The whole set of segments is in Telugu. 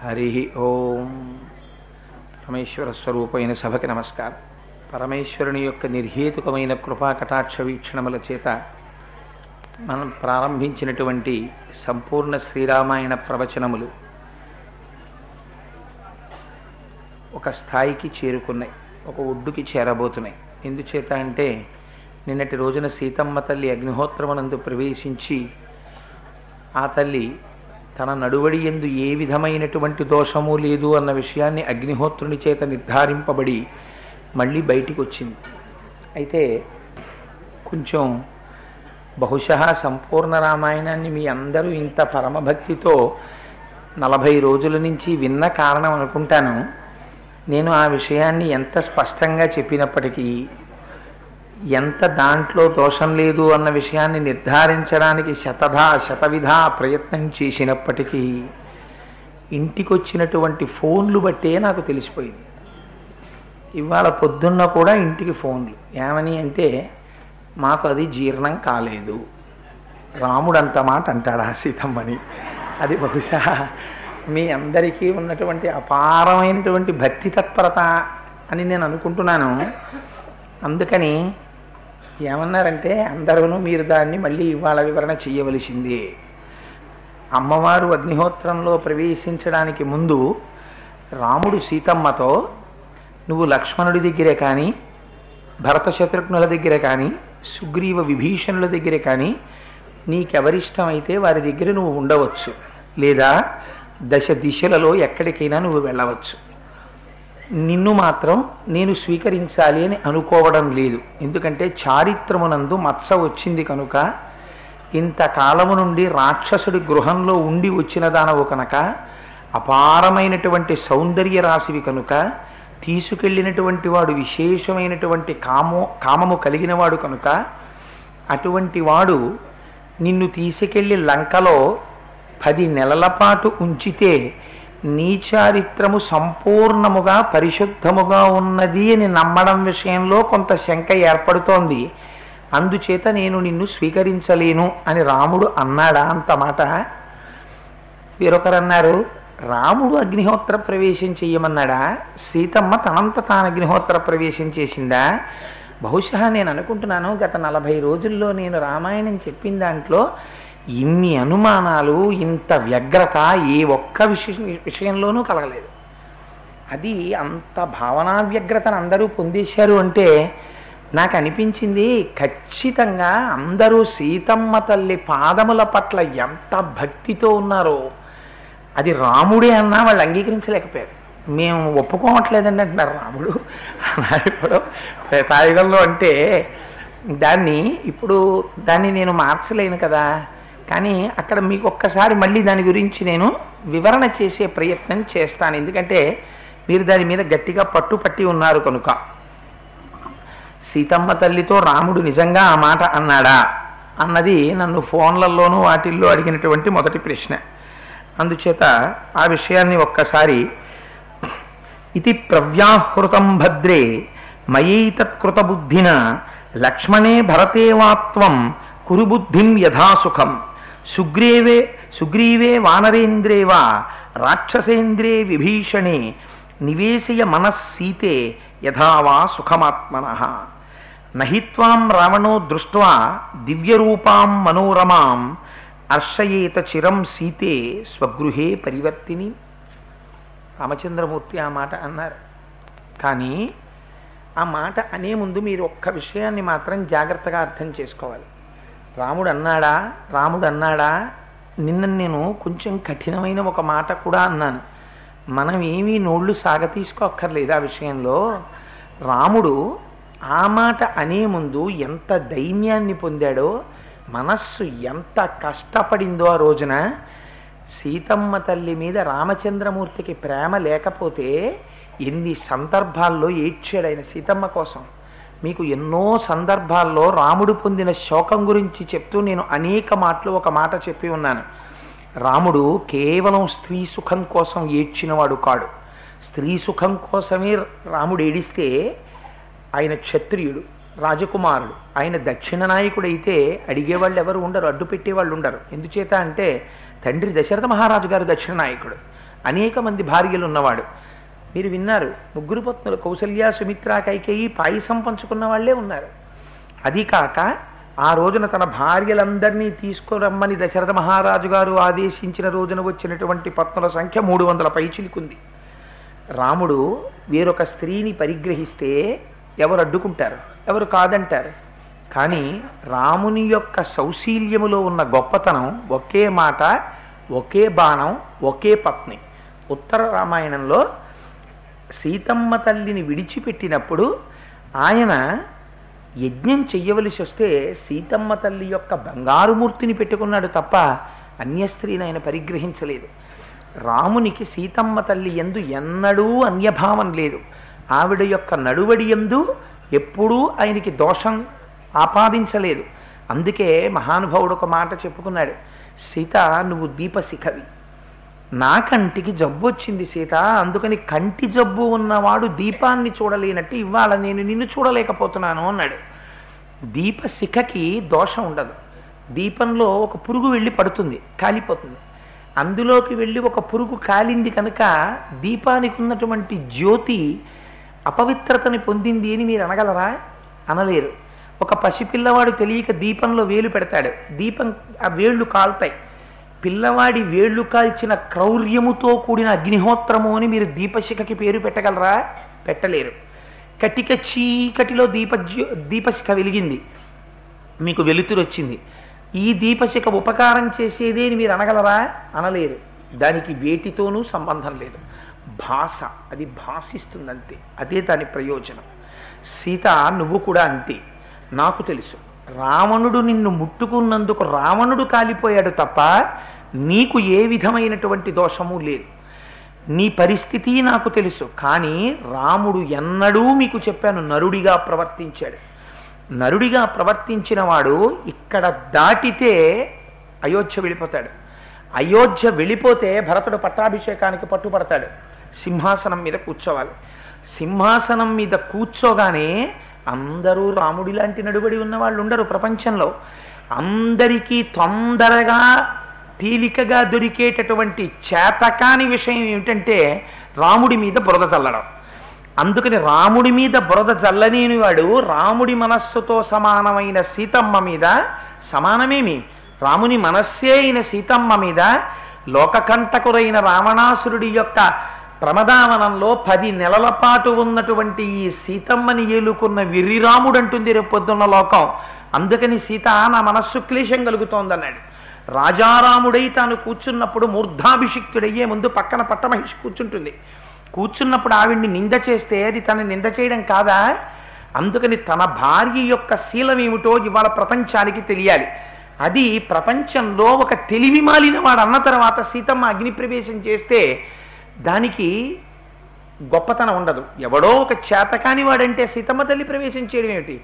హరి ఓం పరమేశ్వర స్వరూపమైన సభకి నమస్కారం పరమేశ్వరుని యొక్క నిర్హేతుకమైన కృపా కటాక్ష వీక్షణముల చేత మనం ప్రారంభించినటువంటి సంపూర్ణ శ్రీరామాయణ ప్రవచనములు ఒక స్థాయికి చేరుకున్నాయి ఒక ఒడ్డుకి చేరబోతున్నాయి ఎందుచేత అంటే నిన్నటి రోజున సీతమ్మ తల్లి అగ్నిహోత్రమునందు ప్రవేశించి ఆ తల్లి తన నడువడి ఎందు ఏ విధమైనటువంటి దోషము లేదు అన్న విషయాన్ని అగ్నిహోత్రుని చేత నిర్ధారింపబడి మళ్ళీ బయటికి వచ్చింది అయితే కొంచెం బహుశా సంపూర్ణ రామాయణాన్ని మీ అందరూ ఇంత పరమభక్తితో నలభై రోజుల నుంచి విన్న కారణం అనుకుంటాను నేను ఆ విషయాన్ని ఎంత స్పష్టంగా చెప్పినప్పటికీ ఎంత దాంట్లో దోషం లేదు అన్న విషయాన్ని నిర్ధారించడానికి శతధా శతవిధా ప్రయత్నం చేసినప్పటికీ ఇంటికొచ్చినటువంటి ఫోన్లు బట్టే నాకు తెలిసిపోయింది ఇవాళ పొద్దున్న కూడా ఇంటికి ఫోన్లు ఏమని అంటే మాకు అది జీర్ణం కాలేదు రాముడు అంత మాట అంటాడా సీతమ్మని అది బహుశా మీ అందరికీ ఉన్నటువంటి అపారమైనటువంటి భక్తి తత్పరత అని నేను అనుకుంటున్నాను అందుకని ఏమన్నారంటే అందరూ మీరు దాన్ని మళ్ళీ ఇవాళ వివరణ చేయవలసిందే అమ్మవారు అగ్నిహోత్రంలో ప్రవేశించడానికి ముందు రాముడు సీతమ్మతో నువ్వు లక్ష్మణుడి దగ్గరే కానీ భరత శత్రుఘ్నుల దగ్గర కానీ సుగ్రీవ విభీషణుల దగ్గర కానీ నీకెవరిష్టమైతే వారి దగ్గర నువ్వు ఉండవచ్చు లేదా దశ దిశలలో ఎక్కడికైనా నువ్వు వెళ్ళవచ్చు నిన్ను మాత్రం నేను స్వీకరించాలి అని అనుకోవడం లేదు ఎందుకంటే చారిత్రమునందు మత్స వచ్చింది కనుక ఇంతకాలము నుండి రాక్షసుడి గృహంలో ఉండి వచ్చిన దానవు కనుక అపారమైనటువంటి సౌందర్య రాశివి కనుక తీసుకెళ్ళినటువంటి వాడు విశేషమైనటువంటి కామో కామము కలిగిన వాడు కనుక అటువంటి వాడు నిన్ను తీసుకెళ్లి లంకలో పది నెలల పాటు ఉంచితే నీ చారిత్రము సంపూర్ణముగా పరిశుద్ధముగా ఉన్నది అని నమ్మడం విషయంలో కొంత శంక ఏర్పడుతోంది అందుచేత నేను నిన్ను స్వీకరించలేను అని రాముడు అన్నాడా అంత మాట వేరొకరు అన్నారు రాముడు అగ్నిహోత్ర ప్రవేశం చెయ్యమన్నాడా సీతమ్మ తనంత తాను అగ్నిహోత్ర ప్రవేశం చేసిందా బహుశా నేను అనుకుంటున్నాను గత నలభై రోజుల్లో నేను రామాయణం చెప్పిన దాంట్లో ఇన్ని అనుమానాలు ఇంత వ్యగ్రత ఏ ఒక్క విషయ విషయంలోనూ కలగలేదు అది అంత భావనా వ్యగ్రతను అందరూ పొందేశారు అంటే నాకు అనిపించింది ఖచ్చితంగా అందరూ సీతమ్మ తల్లి పాదముల పట్ల ఎంత భక్తితో ఉన్నారో అది రాముడే అన్నా వాళ్ళు అంగీకరించలేకపోయారు మేము ఒప్పుకోవట్లేదండి అంటున్నారు రాముడు ఇప్పుడు త్రేతాయుగంలో అంటే దాన్ని ఇప్పుడు దాన్ని నేను మార్చలేను కదా కానీ అక్కడ మీకు ఒక్కసారి మళ్ళీ దాని గురించి నేను వివరణ చేసే ప్రయత్నం చేస్తాను ఎందుకంటే మీరు దాని మీద గట్టిగా పట్టుపట్టి ఉన్నారు కనుక సీతమ్మ తల్లితో రాముడు నిజంగా ఆ మాట అన్నాడా అన్నది నన్ను ఫోన్లలోనూ వాటిల్లో అడిగినటువంటి మొదటి ప్రశ్న అందుచేత ఆ విషయాన్ని ఒక్కసారి ఇది ప్రవ్యాహృతం భద్రే మయైతత్కృత బుద్ధిన లక్ష్మణే భరతే వాత్వం కురుబుద్ధిం యథాసుఖం సుగ్రీవే సుగ్రీవే వానరేంద్రే వా రాక్షసేంద్రే విభీషణే నివేశయ మనస్సీతే యథావా సుఖమాత్మన నహిత్వాం రావణో దృష్ట్వా దివ్యరూపాం మనోరమాం అర్షయేత చిరం సీతే స్వగృహే పరివర్తిని రామచంద్రమూర్తి ఆ మాట అన్నారు కానీ ఆ మాట అనే ముందు మీరు ఒక్క విషయాన్ని మాత్రం జాగ్రత్తగా అర్థం చేసుకోవాలి రాముడు అన్నాడా రాముడు అన్నాడా నిన్న నేను కొంచెం కఠినమైన ఒక మాట కూడా అన్నాను మనం ఏమీ నోళ్ళు సాగతీసుకోక్కర్లేదు ఆ విషయంలో రాముడు ఆ మాట అనే ముందు ఎంత దైన్యాన్ని పొందాడో మనస్సు ఎంత కష్టపడిందో ఆ రోజున సీతమ్మ తల్లి మీద రామచంద్రమూర్తికి ప్రేమ లేకపోతే ఎన్ని సందర్భాల్లో ఏడ్చాడు ఆయన సీతమ్మ కోసం మీకు ఎన్నో సందర్భాల్లో రాముడు పొందిన శోకం గురించి చెప్తూ నేను అనేక మాటలు ఒక మాట చెప్పి ఉన్నాను రాముడు కేవలం స్త్రీ సుఖం కోసం ఏడ్చినవాడు కాడు స్త్రీ సుఖం కోసమే రాముడు ఏడిస్తే ఆయన క్షత్రియుడు రాజకుమారుడు ఆయన దక్షిణ నాయకుడైతే అడిగేవాళ్ళు ఎవరు ఉండరు అడ్డు పెట్టేవాళ్ళు ఉండరు ఎందుచేత అంటే తండ్రి దశరథ మహారాజు గారు దక్షిణ నాయకుడు అనేక మంది భార్యలు ఉన్నవాడు మీరు విన్నారు ముగ్గురు పత్నులు కౌసల్య సుమిత్ర కైకేయి పాయసం పంచుకున్న వాళ్ళే ఉన్నారు అది కాక ఆ రోజున తన భార్యలందరినీ తీసుకురమ్మని దశరథ మహారాజు గారు ఆదేశించిన రోజున వచ్చినటువంటి పత్నుల సంఖ్య మూడు వందల పైచిలుకుంది రాముడు వేరొక స్త్రీని పరిగ్రహిస్తే ఎవరు అడ్డుకుంటారు ఎవరు కాదంటారు కానీ రాముని యొక్క సౌశీల్యములో ఉన్న గొప్పతనం ఒకే మాట ఒకే బాణం ఒకే పత్ని ఉత్తర రామాయణంలో సీతమ్మ తల్లిని విడిచిపెట్టినప్పుడు ఆయన యజ్ఞం చెయ్యవలసి వస్తే సీతమ్మ తల్లి యొక్క బంగారు మూర్తిని పెట్టుకున్నాడు తప్ప అన్య స్త్రీని ఆయన పరిగ్రహించలేదు రామునికి సీతమ్మ తల్లి ఎందు ఎన్నడూ అన్యభావం లేదు ఆవిడ యొక్క నడువడి ఎందు ఎప్పుడూ ఆయనకి దోషం ఆపాదించలేదు అందుకే మహానుభావుడు ఒక మాట చెప్పుకున్నాడు సీత నువ్వు దీపశిఖవి నా కంటికి జబ్బు వచ్చింది సీత అందుకని కంటి జబ్బు ఉన్నవాడు దీపాన్ని చూడలేనట్టు ఇవాళ నేను నిన్ను చూడలేకపోతున్నాను అన్నాడు దీపశిఖకి దోషం ఉండదు దీపంలో ఒక పురుగు వెళ్ళి పడుతుంది కాలిపోతుంది అందులోకి వెళ్ళి ఒక పురుగు కాలింది కనుక దీపానికి ఉన్నటువంటి జ్యోతి అపవిత్రతని పొందింది అని మీరు అనగలరా అనలేరు ఒక పసిపిల్లవాడు తెలియక దీపంలో వేలు పెడతాడు దీపం ఆ వేళ్ళు కాలుతాయి పిల్లవాడి వేళ్ళు కాల్చిన క్రౌర్యముతో కూడిన అగ్నిహోత్రము అని మీరు దీపశిఖకి పేరు పెట్టగలరా పెట్టలేరు కటిక చీకటిలో దీప దీపశిఖ వెలిగింది మీకు వెలుతురు వచ్చింది ఈ దీపశిఖ ఉపకారం చేసేదే అని మీరు అనగలరా అనలేరు దానికి వేటితోనూ సంబంధం లేదు భాష అది భాషిస్తుంది అంతే అదే దాని ప్రయోజనం సీత నువ్వు కూడా అంతే నాకు తెలుసు రావణుడు నిన్ను ముట్టుకున్నందుకు రావణుడు కాలిపోయాడు తప్ప నీకు ఏ విధమైనటువంటి దోషము లేదు నీ పరిస్థితి నాకు తెలుసు కానీ రాముడు ఎన్నడూ మీకు చెప్పాను నరుడిగా ప్రవర్తించాడు నరుడిగా ప్రవర్తించిన వాడు ఇక్కడ దాటితే అయోధ్య వెళ్ళిపోతాడు అయోధ్య వెళ్ళిపోతే భరతుడు పట్టాభిషేకానికి పట్టుపడతాడు సింహాసనం మీద కూర్చోవాలి సింహాసనం మీద కూర్చోగానే అందరూ రాముడి లాంటి నడుబడి ఉన్న వాళ్ళు ఉండరు ప్రపంచంలో అందరికీ తొందరగా తేలికగా దొరికేటటువంటి చేతకాని విషయం ఏమిటంటే రాముడి మీద బురద చల్లడం అందుకని రాముడి మీద బురద చల్లనేని వాడు రాముడి మనస్సుతో సమానమైన సీతమ్మ మీద సమానమేమి రాముని మనస్సే అయిన సీతమ్మ మీద లోకకంటకురైన రావణాసురుడి యొక్క ప్రమదావనంలో పది నెలల పాటు ఉన్నటువంటి ఈ సీతమ్మని ఏలుకున్న విర్రిరాముడు అంటుంది రేపు పొద్దున్న లోకం అందుకని సీత నా మనస్సు క్లేశం కలుగుతోందన్నాడు రాజారాముడై తాను కూర్చున్నప్పుడు మూర్ధాభిషిక్తుడయ్యే ముందు పక్కన పట్టమహిషి కూర్చుంటుంది కూర్చున్నప్పుడు ఆవిడ్ని నింద చేస్తే అది తన నింద చేయడం కాదా అందుకని తన భార్య యొక్క శీలం ఏమిటో ఇవాళ ప్రపంచానికి తెలియాలి అది ప్రపంచంలో ఒక తెలివి మాలిన వాడు అన్న తర్వాత సీతమ్మ అగ్ని ప్రవేశం చేస్తే దానికి గొప్పతనం ఉండదు ఎవడో ఒక చేతకాని వాడంటే సీతమ్మ తల్లి ప్రవేశం చేయడం ఏమిటి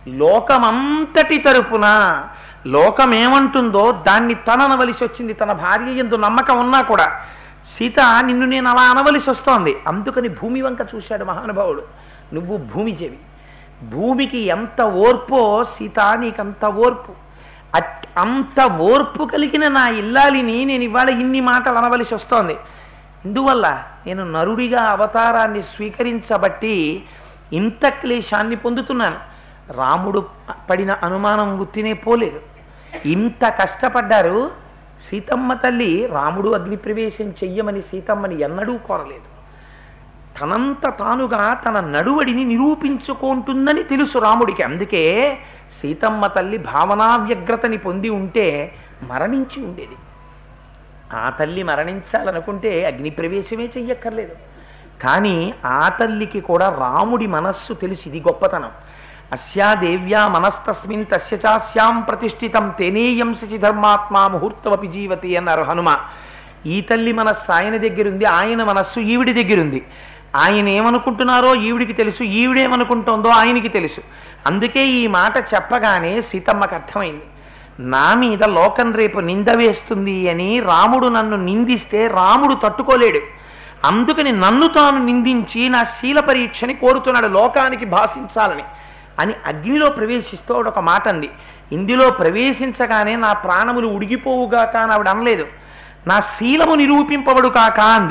లోకమంతటి తరపున లోకం ఏమంటుందో దాన్ని తన అనవలసి వచ్చింది తన భార్య ఎందు నమ్మకం ఉన్నా కూడా సీత నిన్ను నేను అలా అనవలసి వస్తోంది అందుకని భూమి వంక చూశాడు మహానుభావుడు నువ్వు భూమి చెవి భూమికి ఎంత ఓర్పో సీత నీకంత ఓర్పు అట్- అంత ఓర్పు కలిగిన నా ఇల్లాలిని నేను ఇవాళ ఇన్ని మాటలు అనవలసి వస్తోంది ఇందువల్ల నేను నరుడిగా అవతారాన్ని స్వీకరించబట్టి ఇంత క్లేశాన్ని పొందుతున్నాను రాముడు పడిన అనుమానం గుర్తినే పోలేదు ఇంత కష్టపడ్డారు సీతమ్మ తల్లి రాముడు అగ్నిప్రవేశం చెయ్యమని సీతమ్మని ఎన్నడూ కోరలేదు తనంత తానుగా తన నడువడిని నిరూపించుకుంటుందని తెలుసు రాముడికి అందుకే సీతమ్మ తల్లి భావనా వ్యగ్రతని పొంది ఉంటే మరణించి ఉండేది ఆ తల్లి మరణించాలనుకుంటే అగ్ని ప్రవేశమే చెయ్యక్కర్లేదు కానీ ఆ తల్లికి కూడా రాముడి మనస్సు తెలిసి ఇది గొప్పతనం అస్యా దేవ్యా మనస్తస్మిన్ తస్య చాస్యాం ప్రతిష్ఠితం తేనేయం శచి ధర్మాత్మా ముహూర్తమపి జీవతి అన్నారు హనుమ ఈ తల్లి మనస్సు ఆయన దగ్గరుంది ఆయన మనస్సు ఈవిడి దగ్గరుంది ఆయన ఏమనుకుంటున్నారో ఈవిడికి తెలుసు ఈవిడేమనుకుంటోందో ఆయనకి తెలుసు అందుకే ఈ మాట చెప్పగానే సీతమ్మకు అర్థమైంది నా మీద లోకం రేపు నింద వేస్తుంది అని రాముడు నన్ను నిందిస్తే రాముడు తట్టుకోలేడు అందుకని నన్ను తాను నిందించి నా శీల పరీక్షని కోరుతున్నాడు లోకానికి భాషించాలని అని అగ్నిలో ప్రవేశిస్తూ ఆవిడ ఒక మాట అంది ఇందులో ప్రవేశించగానే నా ప్రాణములు ఉడిగిపోవుగాక అని ఆవిడ అనలేదు నా శీలము నిరూపింపబడు కాక అంది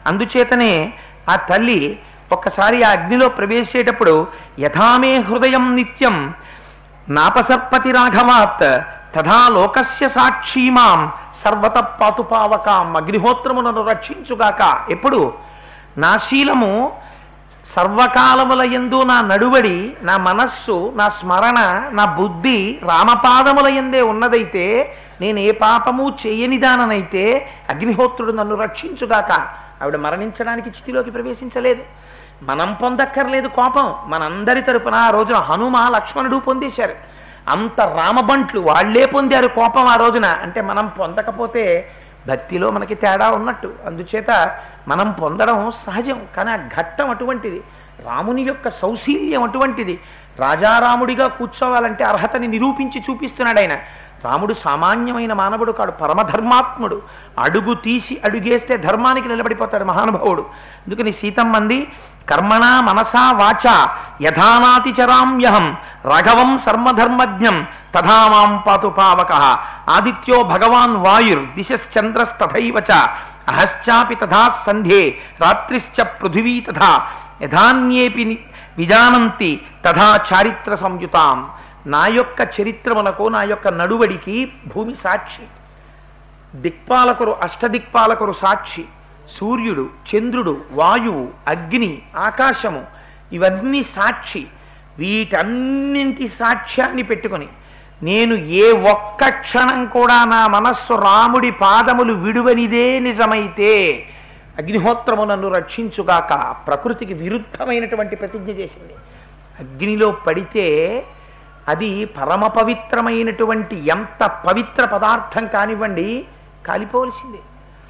అందుచేతనే ఆ తల్లి ఒక్కసారి ఆ అగ్నిలో ప్రవేశేటప్పుడు యథామే హృదయం నిత్యం నాపసర్పతి రాఘవాత్ తథా లోకస్య సాక్షీమాం సర్వత పాతుపావకాం అగ్నిహోత్రమునను రక్షించుగాక ఎప్పుడు నా శీలము సర్వకాలముల యందు నా నడువడి నా మనస్సు నా స్మరణ నా బుద్ధి రామపాదముల యందే ఉన్నదైతే నేను ఏ పాపము చేయనిదాననైతే అగ్నిహోత్రుడు నన్ను రక్షించుగాక ఆవిడ మరణించడానికి చితిలోకి ప్రవేశించలేదు మనం పొందక్కర్లేదు కోపం మనందరి తరపున ఆ రోజున హనుమ లక్ష్మణుడు పొందేశారు అంత రామబంట్లు వాళ్లే పొందారు కోపం ఆ రోజున అంటే మనం పొందకపోతే భక్తిలో మనకి తేడా ఉన్నట్టు అందుచేత మనం పొందడం సహజం కానీ ఆ ఘట్టం అటువంటిది రాముని యొక్క సౌశీల్యం అటువంటిది రాజారాముడిగా కూర్చోవాలంటే అర్హతని నిరూపించి చూపిస్తున్నాడు ఆయన రాముడు సామాన్యమైన మానవుడు కాడు పరమధర్మాత్ముడు అడుగు తీసి అడుగేస్తే ధర్మానికి నిలబడిపోతాడు మహానుభావుడు అందుకని సీతమ్మంది కర్మణా మనసా వాచ యథానాతి చరామ్యహం రఘవం సర్మధర్మజ్ఞం తథా మాం పాతు పావక ఆదిత్యో భగవాన్ వాయుర్ దిశశ్చంద్రస్తథైవ చ అహశ్చాపి తథా సంధ్యే రాత్రిశ్చ పృథివీ తథా యథాన్యేపి ని- విజానంతి తథా చారిత్ర సంయుతాం నా యొక్క చరిత్రములకు నా యొక్క నడువడికి భూమి సాక్షి దిక్పాలకురు అష్టదిక్పాలకురు సాక్షి సూర్యుడు చంద్రుడు వాయువు అగ్ని ఆకాశము ఇవన్నీ సాక్షి వీటన్నింటి సాక్ష్యాన్ని పెట్టుకొని నేను ఏ ఒక్క క్షణం కూడా నా మనస్సు రాముడి పాదములు విడువనిదే నిజమైతే అగ్నిహోత్రము నన్ను రక్షించుగాక ప్రకృతికి విరుద్ధమైనటువంటి ప్రతిజ్ఞ చేసింది అగ్నిలో పడితే అది పరమ పవిత్రమైనటువంటి ఎంత పవిత్ర పదార్థం కానివ్వండి కాలిపోవలసిందే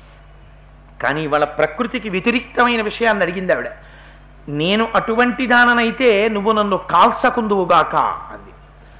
కానీ వాళ్ళ ప్రకృతికి వ్యతిరిక్తమైన విషయాన్ని అడిగింది ఆవిడ నేను అటువంటి దాననైతే నువ్వు నన్ను కాల్చకుందువుగాక అంది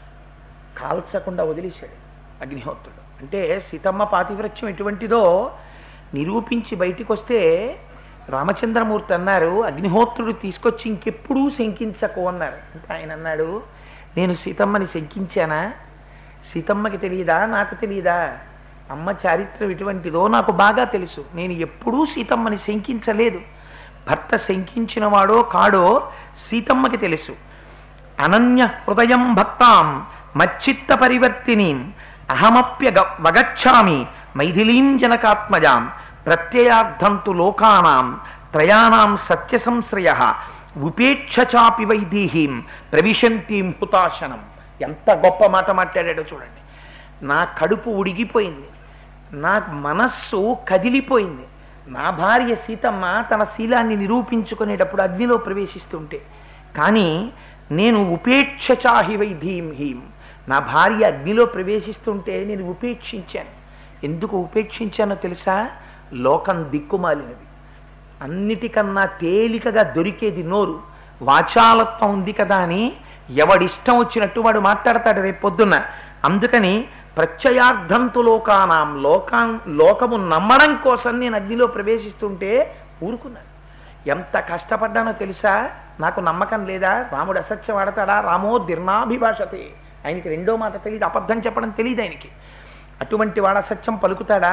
కాల్చకుండా వదిలేశాడు అగ్నిహోత్రుడు అంటే సీతమ్మ పాతివ్రత్యం ఎటువంటిదో నిరూపించి బయటికి వస్తే రామచంద్రమూర్తి అన్నారు అగ్నిహోత్రుడు తీసుకొచ్చి ఇంకెప్పుడూ శంకించకు అన్నారు అంటే ఆయన అన్నాడు నేను సీతమ్మని శంకించానా సీతమ్మకి తెలియదా నాకు తెలియదా అమ్మ చారిత్రం ఎటువంటిదో నాకు బాగా తెలుసు నేను ఎప్పుడూ సీతమ్మని శంకించలేదు భర్త శంకించిన వాడో కాడో సీతమ్మకి తెలుసు అనన్య హృదయం భక్తాం మచ్చిత్త పరివర్తిని అహమప్య గ- వగచ్ఛామి మైథిలీం జనకాత్మజాం ప్రత్యయార్థంతు లోకానాం త్రయాణం సత్య సంశ్రయ ఉపేక్ష చాపి వైదేహీం ప్రవిశంతీం హుతాశనం ఎంత గొప్ప మాట మాట్లాడాడో చూడండి నా కడుపు ఉడిగిపోయింది నా మనస్సు కదిలిపోయింది నా భార్య సీతమ్మ తన శీలాన్ని నిరూపించుకునేటప్పుడు అగ్నిలో ప్రవేశిస్తుంటే కానీ నేను ఉపేక్ష చాహి వైధీం హీం నా భార్య అగ్నిలో ప్రవేశిస్తుంటే నేను ఉపేక్షించాను ఎందుకు ఉపేక్షించానో తెలుసా లోకం దిక్కుమాలినది అన్నిటికన్నా తేలికగా దొరికేది నోరు వాచాలత్వం ఉంది కదా అని ఎవడిష్టం వచ్చినట్టు వాడు మాట్లాడతాడు రేపు పొద్దున్న అందుకని ప్రత్యయార్థంతు లోకానాం లోకా లోకము నమ్మడం కోసం నేను అగ్నిలో ప్రవేశిస్తుంటే ఊరుకున్నాను ఎంత కష్టపడ్డానో తెలుసా నాకు నమ్మకం లేదా రాముడు అసత్యం ఆడతాడా రామో దిర్నాభిభాషతే ఆయనకి రెండో మాట తెలియదు అబద్ధం చెప్పడం తెలియదు ఆయనకి అటువంటి వాడు అసత్యం పలుకుతాడా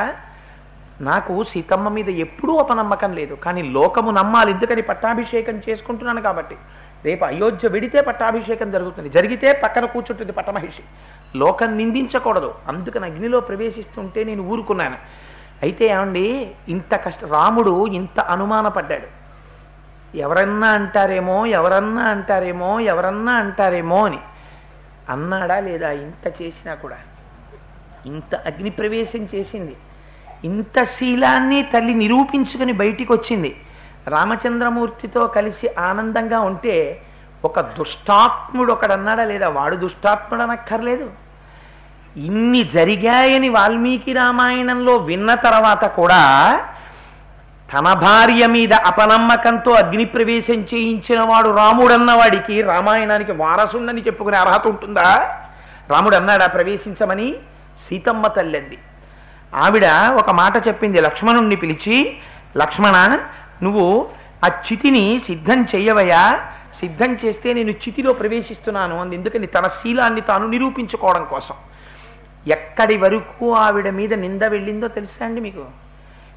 నాకు సీతమ్మ మీద ఎప్పుడూ అపనమ్మకం లేదు కానీ లోకము నమ్మాలి ఎందుకని పట్టాభిషేకం చేసుకుంటున్నాను కాబట్టి రేపు అయోధ్య వెడితే పట్టాభిషేకం జరుగుతుంది జరిగితే పక్కన కూర్చుంటుంది పట్టమహిషి లోకం నిందించకూడదు అందుకని అగ్నిలో ప్రవేశిస్తుంటే నేను ఊరుకున్నాను అయితే ఏమండి ఇంత కష్ట రాముడు ఇంత అనుమానపడ్డాడు ఎవరన్నా అంటారేమో ఎవరన్నా అంటారేమో ఎవరన్నా అంటారేమో అని అన్నాడా లేదా ఇంత చేసినా కూడా ఇంత అగ్ని ప్రవేశం చేసింది ఇంత శీలాన్ని తల్లి నిరూపించుకుని బయటికి వచ్చింది రామచంద్రమూర్తితో కలిసి ఆనందంగా ఉంటే ఒక దుష్టాత్ముడు ఒకడన్నాడా లేదా వాడు దుష్టాత్ముడు అనక్కర్లేదు ఇన్ని జరిగాయని వాల్మీకి రామాయణంలో విన్న తర్వాత కూడా తన భార్య మీద అపనమ్మకంతో అగ్ని ప్రవేశం చేయించిన వాడు రాముడన్న వాడికి రామాయణానికి వారసుండని చెప్పుకునే అర్హత ఉంటుందా రాముడు అన్నాడా ప్రవేశించమని సీతమ్మ తల్లింది ఆవిడ ఒక మాట చెప్పింది లక్ష్మణుణ్ణి పిలిచి లక్ష్మణ నువ్వు ఆ చితిని సిద్ధం చెయ్యవయా సిద్ధం చేస్తే నేను చితిలో ప్రవేశిస్తున్నాను అంది ఎందుకని తన శీలాన్ని తాను నిరూపించుకోవడం కోసం ఎక్కడి వరకు ఆవిడ మీద నింద వెళ్ళిందో తెలుసా అండి మీకు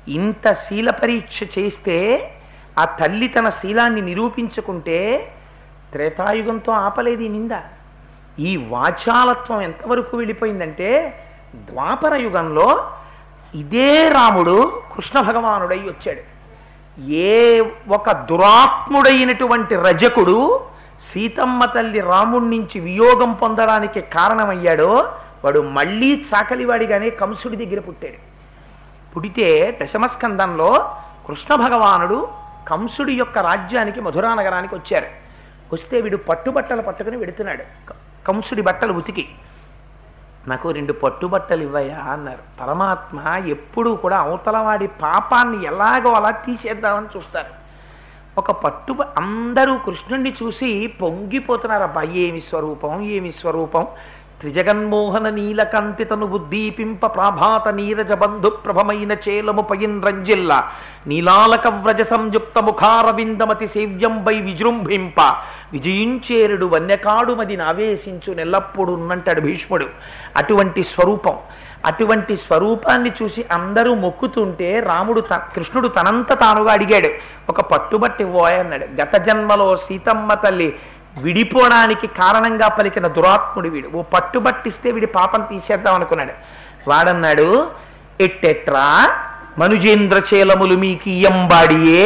ఇంత శీల పరీక్ష చేస్తే ఆ తల్లి తన శీలాన్ని నిరూపించుకుంటే త్రేతాయుగంతో ఆపలేదు ఈ నింద ఈ వాచాలత్వం ఎంతవరకు వెళ్ళిపోయిందంటే ద్వాపర యుగంలో ఇదే రాముడు కృష్ణ భగవానుడై వచ్చాడు ఏ ఒక దురాత్ముడైనటువంటి రజకుడు సీతమ్మ తల్లి రాముడి నుంచి వియోగం పొందడానికి కారణమయ్యాడో వాడు మళ్ళీ చాకలివాడిగానే కంసుడి దగ్గర పుట్టాడు పుడితే దశమస్కందంలో కృష్ణ భగవానుడు కంసుడి యొక్క రాజ్యానికి మధురా నగరానికి వచ్చారు వస్తే వీడు పట్టుబట్టలు పట్టుకుని వెడుతున్నాడు క- కంసుడి బట్టలు ఉతికి నాకు రెండు పట్టుబట్టలు ఇవ్వయా అన్నారు పరమాత్మ ఎప్పుడూ కూడా అవతలవాడి పాపాన్ని ఎలాగో అలా తీసేద్దామని చూస్తారు ఒక పట్టు అందరూ కృష్ణుణ్ణి చూసి పొంగిపోతున్నారు అబ్బా ఏమి స్వరూపం ఏమి స్వరూపం త్రిజగన్మోహన నీలకంతితను బుద్ధీపింప ప్రాభాత నీరజ బంధు ప్రభమైన చేలము పయిన్ రంజిల్ల నీలాలక వ్రజ సంయుక్త ముఖారవిందమతి సేవ్యంబై విజృంభింప విజయించేరుడు వన్యకాడు మది నావేశించు నెల్లప్పుడు ఉన్నంటాడు భీష్ముడు అటువంటి స్వరూపం అటువంటి స్వరూపాన్ని చూసి అందరూ మొక్కుతుంటే రాముడు త- కృష్ణుడు తనంత తానుగా అడిగాడు ఒక పట్టుబట్టి ఇవ్వోయ్ అన్నాడు గత జన్మలో సీతమ్మ తల్లి విడిపోవడానికి కారణంగా పలికిన దురాత్ముడు వీడు ఓ పట్టుబట్టిస్తే వీడి పాపం తీసేద్దాం అనుకున్నాడు వాడన్నాడు ఎట్టెట్రా మనుజేంద్ర చేలములు మీకు ఇయ్యంబాడియే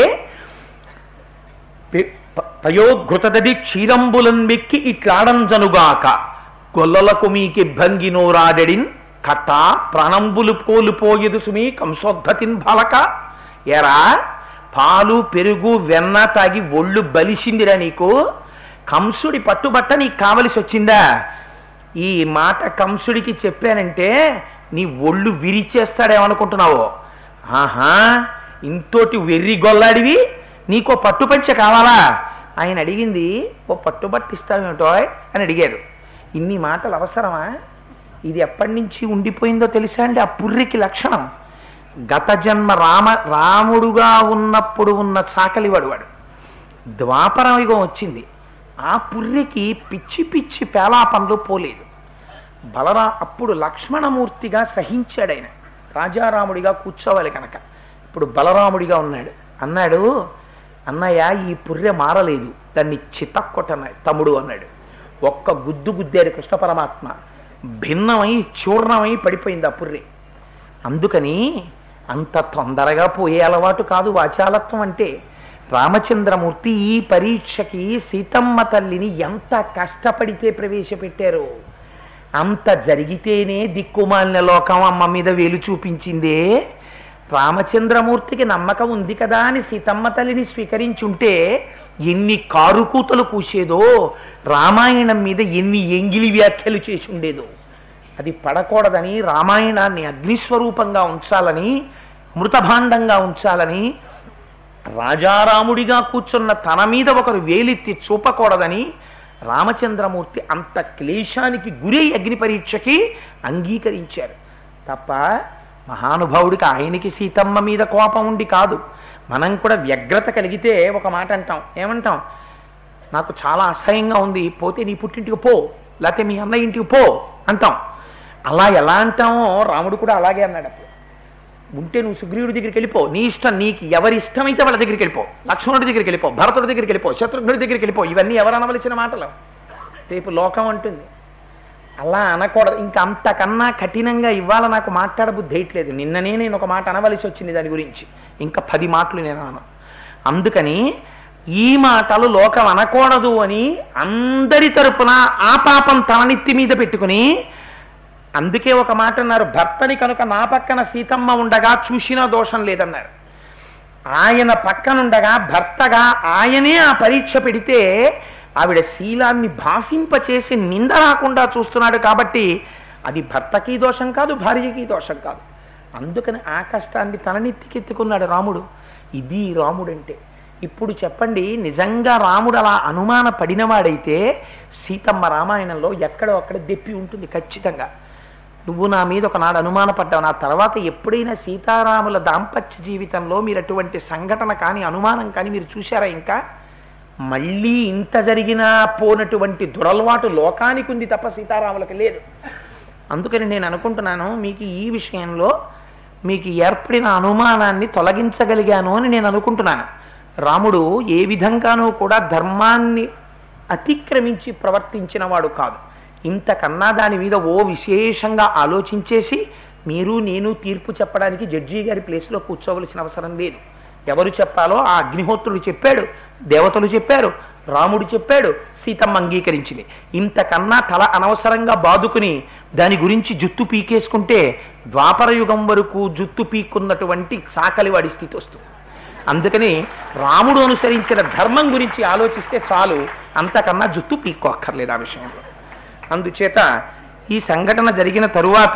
పి- ప- పయోఘృతదది క్షీరంబులన్ మెక్కి ఇట్లాడంజనుగాక గొల్లలకు మీకి భంగినోరాడెడిన్ కథ ప్రాణంబులు పోలుపోయదు సుమి కంసోద్ధతిన్ బాలక ఎరా పాలు పెరుగు వెన్న తాగి ఒళ్ళు బలిసిందిరా నీకు కంసుడి పట్టుబట్ట నీకు కావలసి వచ్చిందా ఈ మాట కంసుడికి చెప్పానంటే నీ ఒళ్ళు విరిచేస్తాడేమనుకుంటున్నావో ఆహా ఇంతోటి వెర్రి గొల్లాడివి నీకో పట్టుపంచ కావాలా ఆయన అడిగింది ఓ పట్టుబట్టిస్తావేమిటో అని అడిగారు ఇన్ని మాటలు అవసరమా ఇది ఎప్పటి నుంచి ఉండిపోయిందో తెలుసా అండి ఆ పుర్రికి లక్షణం గత జన్మ రామ రాముడుగా ఉన్నప్పుడు ఉన్న చాకలివాడు వాడు ద్వాపరయుగం వచ్చింది ఆ పుర్రికి పిచ్చి పిచ్చి పేలాపంలో పోలేదు బలరా అప్పుడు లక్ష్మణమూర్తిగా సహించాడు ఆయన రాజారాముడిగా కూర్చోవాలి కనుక ఇప్పుడు బలరాముడిగా ఉన్నాడు అన్నాడు అన్నయ్య ఈ పుర్రె మారలేదు దాన్ని చితక్కొట్టన్నాడు తమ్ముడు అన్నాడు ఒక్క గుద్దు గుద్దాడు కృష్ణ పరమాత్మ భిన్నమై చూర్ణమై పడిపోయింది ఆ పుర్రె అందుకని అంత తొందరగా పోయే అలవాటు కాదు వాచాలత్వం అంటే రామచంద్రమూర్తి ఈ పరీక్షకి సీతమ్మ తల్లిని ఎంత కష్టపడితే ప్రవేశపెట్టారు అంత జరిగితేనే దిక్కుమాలిన లోకం అమ్మ మీద వేలు చూపించిందే రామచంద్రమూర్తికి నమ్మకం ఉంది కదా అని సీతమ్మ తల్లిని స్వీకరించుంటే ఎన్ని కారుకూతలు కూసేదో రామాయణం మీద ఎన్ని ఎంగిలి వ్యాఖ్యలు చేసి ఉండేదో అది పడకూడదని రామాయణాన్ని అగ్నిస్వరూపంగా ఉంచాలని మృతభాండంగా ఉంచాలని రాజారాముడిగా కూర్చున్న తన మీద ఒకరు వేలెత్తి చూపకూడదని రామచంద్రమూర్తి అంత క్లేశానికి గురై అగ్ని పరీక్షకి అంగీకరించారు తప్ప మహానుభావుడికి ఆయనకి సీతమ్మ మీద కోపం ఉండి కాదు మనం కూడా వ్యగ్రత కలిగితే ఒక మాట అంటాం ఏమంటాం నాకు చాలా అసహ్యంగా ఉంది పోతే నీ పుట్టింటికి పో లేకపోతే మీ అన్న ఇంటికి పో అంటాం అలా ఎలా అంటామో రాముడు కూడా అలాగే అన్నాడు అప్పుడు ఉంటే నువ్వు సుగ్రీవుడి దగ్గరికి వెళ్ళిపో నీ ఇష్టం నీకు ఎవరి ఇష్టమైతే వాళ్ళ దగ్గరికి వెళ్ళిపో లక్ష్మణుడి దగ్గరికి వెళ్ళిపో భరతుడి దగ్గరికి వెళ్ళిపో శత్రుఘ్నుడి దగ్గరికి వెళ్ళిపో ఇవన్నీ ఎవరు అనవలసిన మాటలు రేపు లోకం అంటుంది అలా అనకూడదు ఇంకా అంతకన్నా కఠినంగా ఇవాళ నాకు మాట్లాడబుద్ధి వేయట్లేదు నిన్ననే నేను ఒక మాట అనవలసి వచ్చింది దాని గురించి ఇంకా పది మాటలు నేను అను అందుకని ఈ మాటలు లోకం అనకూడదు అని అందరి తరపున ఆ పాపం తలనెత్తి మీద పెట్టుకుని అందుకే ఒక మాట అన్నారు భర్తని కనుక నా పక్కన సీతమ్మ ఉండగా చూసినా దోషం లేదన్నారు ఆయన పక్కనుండగా భర్తగా ఆయనే ఆ పరీక్ష పెడితే ఆవిడ శీలాన్ని భాషింపచేసి నింద రాకుండా చూస్తున్నాడు కాబట్టి అది భర్తకి దోషం కాదు భార్యకి దోషం కాదు అందుకని ఆ కష్టాన్ని తలనెత్తికెత్తుకున్నాడు రాముడు ఇది రాముడంటే ఇప్పుడు చెప్పండి నిజంగా రాముడు అలా అనుమాన పడినవాడైతే సీతమ్మ రామాయణంలో ఎక్కడో అక్కడ దెప్పి ఉంటుంది ఖచ్చితంగా నువ్వు నా మీద ఒకనాడు అనుమానపడ్డావు నా తర్వాత ఎప్పుడైనా సీతారాముల దాంపత్య జీవితంలో మీరు అటువంటి సంఘటన కానీ అనుమానం కానీ మీరు చూశారా ఇంకా మళ్ళీ ఇంత జరిగినా పోనటువంటి దురలవాటు లోకానికి ఉంది తప్ప సీతారాములకు లేదు అందుకని నేను అనుకుంటున్నాను మీకు ఈ విషయంలో మీకు ఏర్పడిన అనుమానాన్ని తొలగించగలిగాను అని నేను అనుకుంటున్నాను రాముడు ఏ విధంగానూ కూడా ధర్మాన్ని అతిక్రమించి ప్రవర్తించిన వాడు కాదు ఇంతకన్నా దాని మీద ఓ విశేషంగా ఆలోచించేసి మీరు నేను తీర్పు చెప్పడానికి జడ్జి గారి ప్లేస్లో కూర్చోవలసిన అవసరం లేదు ఎవరు చెప్పాలో ఆ అగ్నిహోత్రుడు చెప్పాడు దేవతలు చెప్పారు రాముడు చెప్పాడు సీతమ్మ అంగీకరించింది ఇంతకన్నా తల అనవసరంగా బాదుకుని దాని గురించి జుత్తు పీకేసుకుంటే ద్వాపర యుగం వరకు జుత్తు పీక్కున్నటువంటి సాకలివాడి స్థితి వస్తుంది అందుకని రాముడు అనుసరించిన ధర్మం గురించి ఆలోచిస్తే చాలు అంతకన్నా జుత్తు పీక్కోక్కర్లేదు ఆ విషయంలో అందుచేత ఈ సంఘటన జరిగిన తరువాత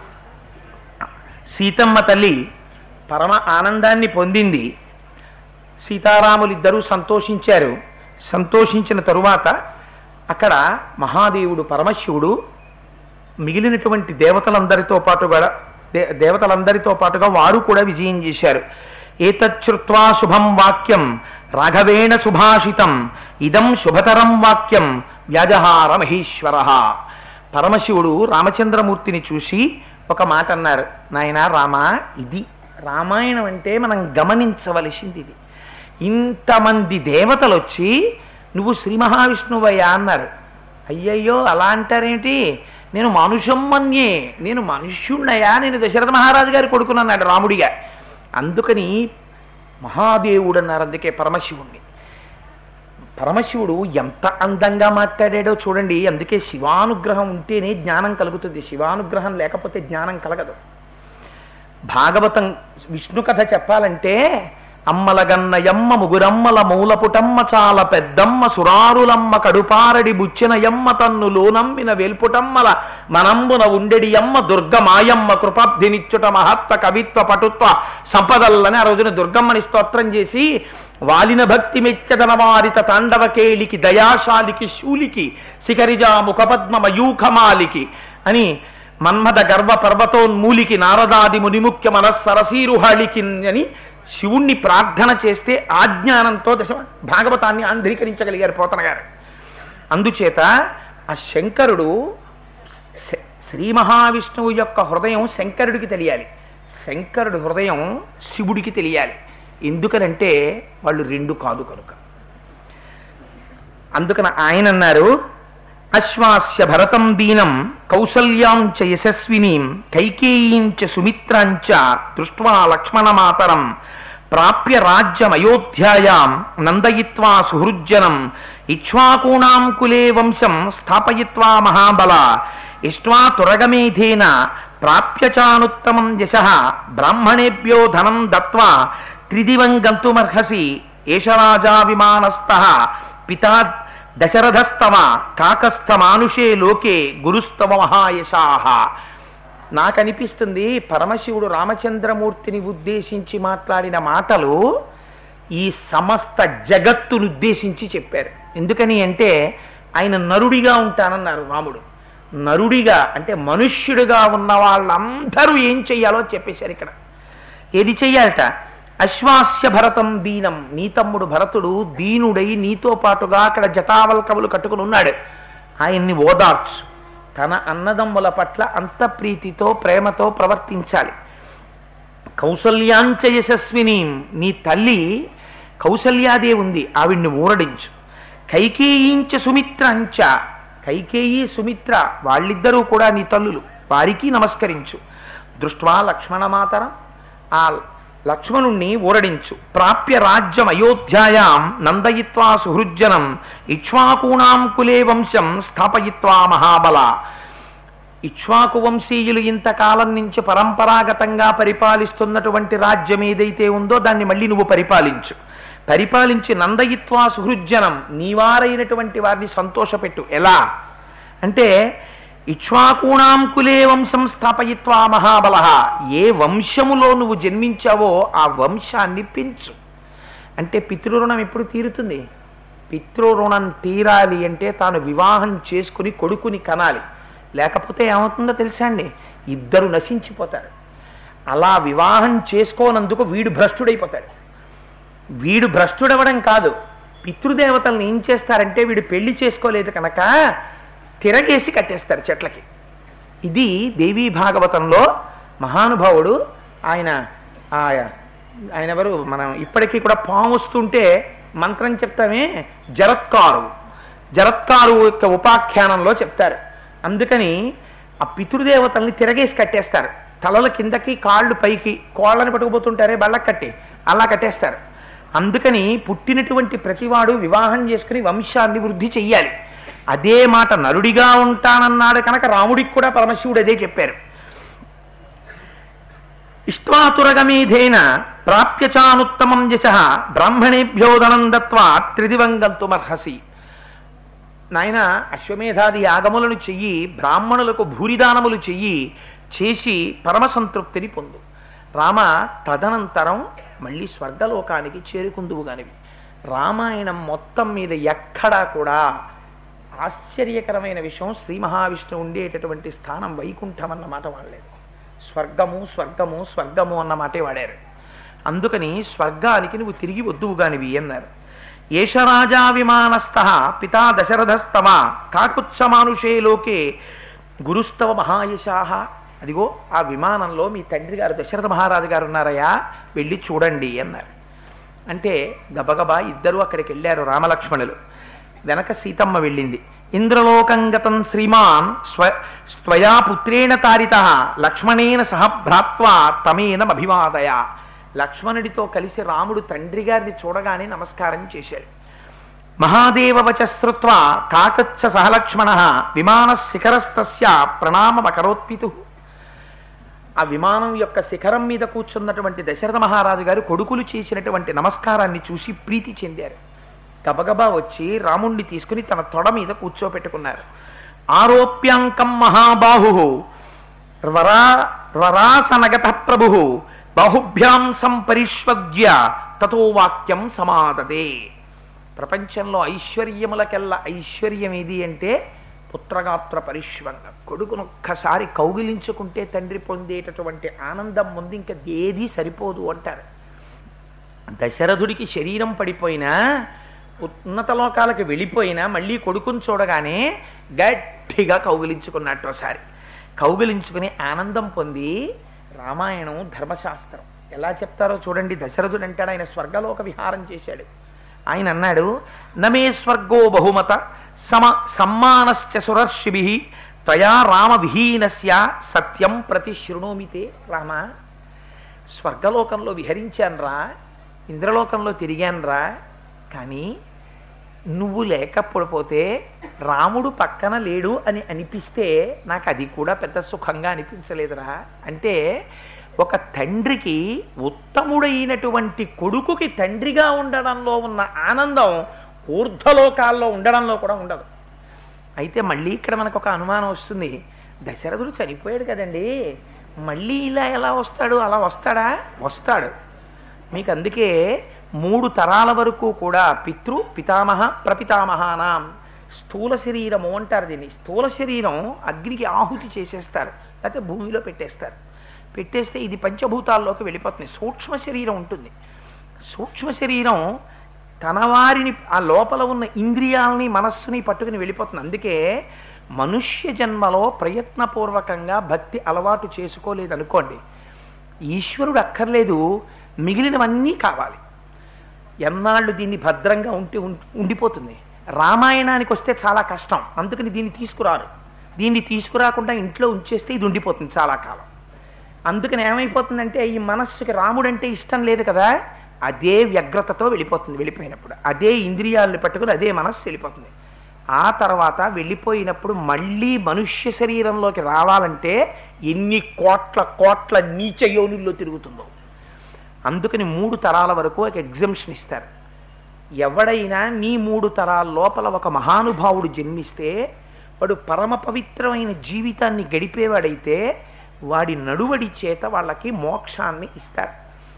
సీతమ్మ తల్లి పరమ ఆనందాన్ని పొందింది సీతారాములిద్దరూ సంతోషించారు సంతోషించిన తరువాత అక్కడ మహాదేవుడు పరమశివుడు మిగిలినటువంటి దేవతలందరితో పాటుగా దే- దేవతలందరితో పాటుగా వారు కూడా విజయం చేశారు ఏతచ్చుత్వా శుభం వాక్యం రాఘవేణ సుభాషితం ఇదం శుభతరం వాక్యం వ్యాజహార మహేశ్వర పరమశివుడు రామచంద్రమూర్తిని చూసి ఒక మాట అన్నారు నాయన రామ ఇది రామాయణం అంటే మనం గమనించవలసింది ఇది ఇంతమంది దేవతలు వచ్చి నువ్వు శ్రీ మహావిష్ణువయ్యా అన్నారు అయ్యయ్యో అలా అంటారేంటి నేను మనుషం మన్యే నేను మనుష్యుణ్ణయా నేను దశరథ మహారాజు గారి కొడుకునన్నాడు రాముడిగా అందుకని మహాదేవుడు అన్నారు అందుకే పరమశివుణ్ణి పరమశివుడు ఎంత అందంగా మాట్లాడాడో చూడండి అందుకే శివానుగ్రహం ఉంటేనే జ్ఞానం కలుగుతుంది శివానుగ్రహం లేకపోతే జ్ఞానం కలగదు భాగవతం విష్ణు కథ చెప్పాలంటే అమ్మలగన్న యమ్మ ముగురమ్మల మూలపుటమ్మ చాల పెద్దమ్మ సురారులమ్మ కడుపారడి బుచ్చిన యమ్మ తన్ను లోనమ్మిన వెల్పుటమ్మల మనంబున ఉండెడి యమ్మ దుర్గ మాయమ్మ కృపాబ్ధినిచ్చుట మహత్వ కవిత్వ పటుత్వ సంపదల్లని ఆ రోజున దుర్గమ్మని స్తోత్రం చేసి వాలిన భక్తి మెచ్చదన వారిత తాండవ కేళికి దయాశాలికి శూలికి శిఖరిజా ముఖపద్మ మయూఖమాలికి అని మన్మథ గర్వ పర్వతోన్మూలికి నారదాది మునిముఖ్య మనస్సరసీరుహాళికి అని శివుణ్ణి ప్రార్థన చేస్తే ఆ జ్ఞానంతో దశ భాగవతాన్ని ఆంధ్రీకరించగలిగారు పోతన గారు అందుచేత ఆ శంకరుడు శ- శ్రీ మహావిష్ణువు యొక్క హృదయం శంకరుడికి తెలియాలి శంకరుడి హృదయం శివుడికి తెలియాలి ఎందుకనంటే వాళ్ళు రెండు కాదు కనుక అందుకన ఆయన అన్నారు అశ్వాస్య భరతం దీనం కౌసల్యాం చ యశస్వినీం కైకేయీం చ సుమిత్రాంచ దృష్ట్వా లక్ష్మణమాతరం ప్రాప్య రాజ్యమయోధ్యాయాం నందయిత్వా సుహృజ్జనం ఇక్ష్వాకూణాం కులే వంశం స్థాపయిత్వా మహాబల ఇష్ట్వా తురగమేధేన ప్రాప్య చానుత్తమం యశ బ్రాహ్మణేభ్యో ధనం దత్వా త్రిదివం గంతుమర్హసి ఏష రాజా విమానస్థ పితా దశరథస్తవ కాకస్థమానుషే లోకే గురుస్తవ మహాయశాహ నాకనిపిస్తుంది పరమశివుడు రామచంద్రమూర్తిని ఉద్దేశించి మాట్లాడిన మాటలు ఈ సమస్త జగత్తును ఉద్దేశించి చెప్పారు ఎందుకని అంటే ఆయన నరుడిగా ఉంటానన్నారు రాముడు నరుడిగా అంటే మనుష్యుడిగా ఉన్న వాళ్ళందరూ ఏం చెయ్యాలో చెప్పేశారు ఇక్కడ ఏది చెయ్యాలట అశ్వాస్య భరతం దీనం నీ తమ్ముడు భరతుడు దీనుడై నీతో పాటుగా అక్కడ జటావల్కములు కట్టుకుని ఉన్నాడు ఆయన్ని ఓదార్చు తన అన్నదమ్ముల పట్ల అంత ప్రీతితో ప్రేమతో ప్రవర్తించాలి కౌసల్యాంచ యశస్విని నీ తల్లి కౌసల్యాదే ఉంది ఆవిడ్ని ఊరడించు కైకేయించ సుమిత్రంచ కైకేయి సుమిత్ర వాళ్ళిద్దరూ కూడా నీ తల్లులు వారికి నమస్కరించు దృష్ట్వా లక్ష్మణమాతరం ఆ లక్ష్మణుణ్ణి ఊరడించు ప్రాప్య రాజ్యం అయోధ్యాయాం నందయిత్వా సుహృజ్జనం ఇక్ష్వాకూణాం కులే వంశం స్థాపయిత్వా మహాబల ఇక్ష్వాకు వంశీయులు ఇంతకాలం నుంచి పరంపరాగతంగా పరిపాలిస్తున్నటువంటి రాజ్యం ఏదైతే ఉందో దాన్ని మళ్ళీ నువ్వు పరిపాలించు పరిపాలించి నందయిత్వా సుహృజ్జనం నీవారైనటువంటి వారిని సంతోషపెట్టు ఎలా అంటే ఇక్ష్వాకూణాం కులే వంశం స్థాపయిత్వా మహాబల ఏ వంశములో నువ్వు జన్మించావో ఆ వంశాన్ని పెంచు అంటే పితృరుణం ఎప్పుడు తీరుతుంది పితృరుణం తీరాలి అంటే తాను వివాహం చేసుకుని కొడుకుని కనాలి లేకపోతే ఏమవుతుందో తెలుసా అండి ఇద్దరు నశించిపోతారు అలా వివాహం చేసుకోనందుకు వీడు భ్రష్టుడైపోతాడు వీడు భ్రష్టుడవడం కాదు పితృదేవతలను ఏం చేస్తారంటే వీడు పెళ్లి చేసుకోలేదు కనుక తిరగేసి కట్టేస్తారు చెట్లకి ఇది దేవీ భాగవతంలో మహానుభావుడు ఆయన ఆ, ఆయన ఎవరు మనం ఇప్పటికీ కూడా పాము వస్తుంటే మంత్రం చెప్తామే జరత్కారు జరత్కారు యొక్క ఉపాఖ్యానంలో చెప్తారు అందుకని ఆ పితృదేవతల్ని తిరగేసి కట్టేస్తారు తలల కిందకి కాళ్ళు పైకి కోళ్ళని పట్టుకుపోతుంటారే బళ్ళకి కట్టి అలా కట్టేస్తారు అందుకని పుట్టినటువంటి ప్రతివాడు వివాహం చేసుకుని వంశాన్ని వృద్ధి చెయ్యాలి అదే మాట నరుడిగా ఉంటానన్నాడు కనుక రాముడికి కూడా పరమశివుడు అదే చెప్పారు ఇష్టాతురగమేధేన ప్రాప్యచానుత్తమం యశ బ్రాహ్మణేభ్యోదనం దత్వా త్రిదివంగంతుమర్హసి నాయన అశ్వమేధాది యాగములను చెయ్యి బ్రాహ్మణులకు భూరిదానములు చెయ్యి చేసి పరమ సంతృప్తిని పొందు రామ తదనంతరం మళ్ళీ స్వర్గలోకానికి చేరుకుందువు గానివి రామాయణం మొత్తం మీద ఎక్కడా కూడా ఆశ్చర్యకరమైన విషయం శ్రీ మహావిష్ణువు ఉండేటటువంటి స్థానం వైకుంఠం అన్న మాట వాడలేదు స్వర్గము స్వర్గము స్వర్గము అన్న మాటే వాడారు అందుకని స్వర్గానికి నువ్వు తిరిగి వద్దువు గానివి అన్నారు ఏష రాజా విమానస్థ పితా దశరథస్తమ కాకుత్సమానుషే లోకే గురుస్తవ మహాయశాహ అదిగో ఆ విమానంలో మీ తండ్రి గారు దశరథ మహారాజు గారు ఉన్నారయ్యా వెళ్ళి చూడండి అన్నారు అంటే గబగబా ఇద్దరు అక్కడికి వెళ్ళారు రామలక్ష్మణులు వెనక సీతమ్మ వెళ్ళింది ఇంద్రలోకంగతం శ్రీమాన్ స్వ స్వయా పుత్రేణ తారిత లక్ష్మణేన సహ భ్రాత్వా తమేనమభివాదయ లక్ష్మణుడితో కలిసి రాముడు తండ్రి గారిని చూడగానే నమస్కారం చేశాడు మహాదేవ వచశ్రుత్వా కాకచ్చ సహలక్ష్మణ విమాన శిఖరస్తస్య ప్రణామమకరోత్పితు ఆ విమానం యొక్క శిఖరం మీద కూర్చున్నటువంటి దశరథ మహారాజు గారు కొడుకులు చేసినటువంటి నమస్కారాన్ని చూసి ప్రీతి చెందారు గబగబా వచ్చి రాముణ్ణి తీసుకుని తన తొడ మీద కూర్చోపెట్టుకున్నారు ఆరోప్యాంకం మహాబాహు వరా వరాసనగత ప్రభు బాహుభ్యాం సంపరిష్వజ్య తతో వాక్యం సమాదదే ప్రపంచంలో ఐశ్వర్యములకెల్లా ఐశ్వర్యం ఏది అంటే పుత్రగాత్ర పరిష్వంగ కొడుకును ఒక్కసారి కౌగిలించుకుంటే తండ్రి పొందేటటువంటి ఆనందం ముందు ఇంకా ఏదీ సరిపోదు అంటారు దశరథుడికి శరీరం పడిపోయినా ఉన్నత లోకాలకు వెళ్ళిపోయినా మళ్ళీ కొడుకుని చూడగానే గట్టిగా కౌగిలించుకున్నట్టు ఒకసారి కౌగిలించుకుని ఆనందం పొంది రామాయణం ధర్మశాస్త్రం ఎలా చెప్తారో చూడండి దశరథుడు అంటాడు ఆయన స్వర్గలోక విహారం చేశాడు ఆయన అన్నాడు నమే స్వర్గో బహుమత సమ సమ్మానశ్చ సురర్షిభి త్వయా రామ విహీనస్య సత్యం ప్రతి శృణోమితే రామ స్వర్గలోకంలో విహరించానురా ఇంద్రలోకంలో తిరిగానురా కానీ నువ్వు లేకపోతే రాముడు పక్కన లేడు అని అనిపిస్తే నాకు అది కూడా పెద్ద సుఖంగా అనిపించలేదురా అంటే ఒక తండ్రికి ఉత్తముడైనటువంటి కొడుకుకి తండ్రిగా ఉండడంలో ఉన్న ఆనందం ఊర్ధ్వలోకాల్లో ఉండడంలో కూడా ఉండదు అయితే మళ్ళీ ఇక్కడ మనకు ఒక అనుమానం వస్తుంది దశరథుడు చనిపోయాడు కదండి మళ్ళీ ఇలా ఎలా వస్తాడు అలా వస్తాడా వస్తాడు మీకు అందుకే మూడు తరాల వరకు కూడా పితృ పితామహ ప్రపితామహానాం స్థూల శరీరము అంటారు దీన్ని స్థూల శరీరం అగ్నికి ఆహుతి చేసేస్తారు లేకపోతే భూమిలో పెట్టేస్తారు పెట్టేస్తే ఇది పంచభూతాల్లోకి వెళ్ళిపోతుంది సూక్ష్మ శరీరం ఉంటుంది సూక్ష్మ శరీరం తన వారిని ఆ లోపల ఉన్న ఇంద్రియాలని మనస్సుని పట్టుకుని వెళ్ళిపోతుంది అందుకే మనుష్య జన్మలో ప్రయత్నపూర్వకంగా భక్తి అలవాటు చేసుకోలేదు అనుకోండి ఈశ్వరుడు అక్కర్లేదు మిగిలినవన్నీ కావాలి ఎన్నాళ్ళు దీన్ని భద్రంగా ఉంటే ఉం- ఉండిపోతుంది రామాయణానికి వస్తే చాలా కష్టం అందుకని దీన్ని తీసుకురారు దీన్ని తీసుకురాకుండా ఇంట్లో ఉంచేస్తే ఇది ఉండిపోతుంది చాలా కాలం అందుకని ఏమైపోతుందంటే ఈ మనస్సుకి రాముడంటే ఇష్టం లేదు కదా అదే వ్యగ్రతతో వెళ్ళిపోతుంది వెళ్ళిపోయినప్పుడు అదే ఇంద్రియాలను పట్టుకుని అదే మనస్సు వెళ్ళిపోతుంది ఆ తర్వాత వెళ్ళిపోయినప్పుడు మళ్ళీ మనుష్య శరీరంలోకి రావాలంటే ఎన్ని కోట్ల కోట్ల నీచ యోనుల్లో తిరుగుతుందో అందుకని మూడు తరాల వరకు ఒక ఎగ్జంప్షన్ ఇస్తారు ఎవడైనా నీ మూడు తరాల లోపల ఒక మహానుభావుడు జన్మిస్తే వాడు పరమ పవిత్రమైన జీవితాన్ని గడిపేవాడైతే వాడి నడువడి చేత వాళ్ళకి మోక్షాన్ని ఇస్తారు